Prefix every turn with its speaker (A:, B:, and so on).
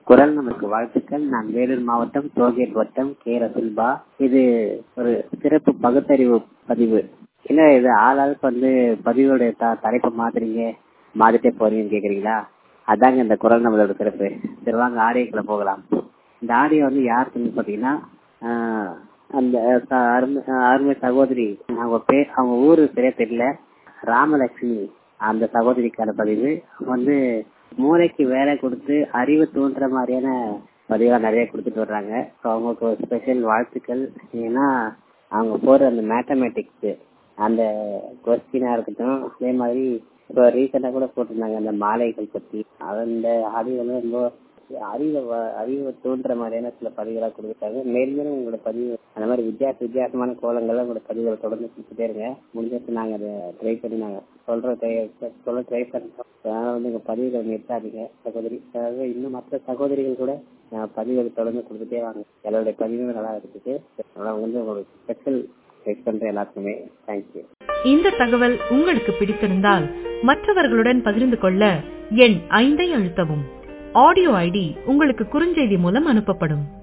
A: குரல் நமக்கு வாழ்த்துக்கள் நான் வேலூர் மாவட்டம் டோல்கேட் வட்டம் கே ரசுல்பா இது ஒரு சிறப்பு பகுத்தறிவு பதிவு என்ன இது ஆளாளுக்கு வந்து பதிவுடைய த தலைப்பை மாத்துறீங்க மாத்திட்டே போறீங்கன்னு கேக்குறீங்களா அதாங்க இந்த குரல் நம்மளோட சிறப்பு சரி வாங்க ஆடியோக்குள்ள போகலாம் இந்த ஆடியோ வந்து யாருக்குன்னு பாத்தீங்கன்னா ஆஹ் அந்த ச- அருமை அருமை சகோதரி அவங்க பேர் அவங்க ஊரு சரியா தெரியல ராமலட்சுமி அந்த சகோதரிக்கான பதிவு வந்து மூளைக்கு வேலை கொடுத்து அறிவு தூண்டுற மாதிரியான பதிவா நிறைய கொடுத்துட்டு வர்றாங்க ஸோ அவங்களுக்கு ஒரு ஸ்பெஷல் வாழ்த்துக்கள் ஏன்னா அவங்க போற அந்த மேத்தமேட்டிக்ஸ் அந்த கொஸ்டினா இருக்கட்டும் அதே மாதிரி இப்போ ரீசெண்டா கூட போட்டிருந்தாங்க அந்த மாலைகள் பத்தி அந்த ஆடியோ வந்து ரொம்ப அறிவை வ- அறிவை தோன்ற மாதிரியான சில பதிவுகளா கொடுத்துருக்காங்க மேலும் மேலும் உங்களோட பதிவு அந்த மாதிரி வித்தியாச வித்தியாசமான கோலங்கள்ல உங்களோட பதிவுகளை தொடர்ந்து கொடுத்துட்டே இருங்க முடிஞ்சது நாங்க அதை ட்ரை பண்ணி நாங்க சொல்ற try- சொல்ல ட்ரை பண்றோம் அதனால வந்து உங்க பதிவுகளை நிறுத்தாதீங்க சகோதரி அதாவது இன்னும் மற்ற சகோதரிகள் கூட அஹ், பதிவுகளை தொடர்ந்து கொடுத்துட்டே வாங்க எல்லாருடைய பதிவும் நல்லா இருக்குது அதனால வந்து உங்களுக்கு ஸ்பெஷல் ட்ரை பண்ற எல்லாத்துக்குமே தேங்க்யூ
B: இந்த தகவல் உங்களுக்கு பிடித்திருந்தால் மற்றவர்களுடன் பகிர்ந்து கொள்ள எண் ஐந்தை அழுத்தவும் ஆடியோ ஐடி உங்களுக்கு குறுஞ்செய்தி மூலம் அனுப்பப்படும்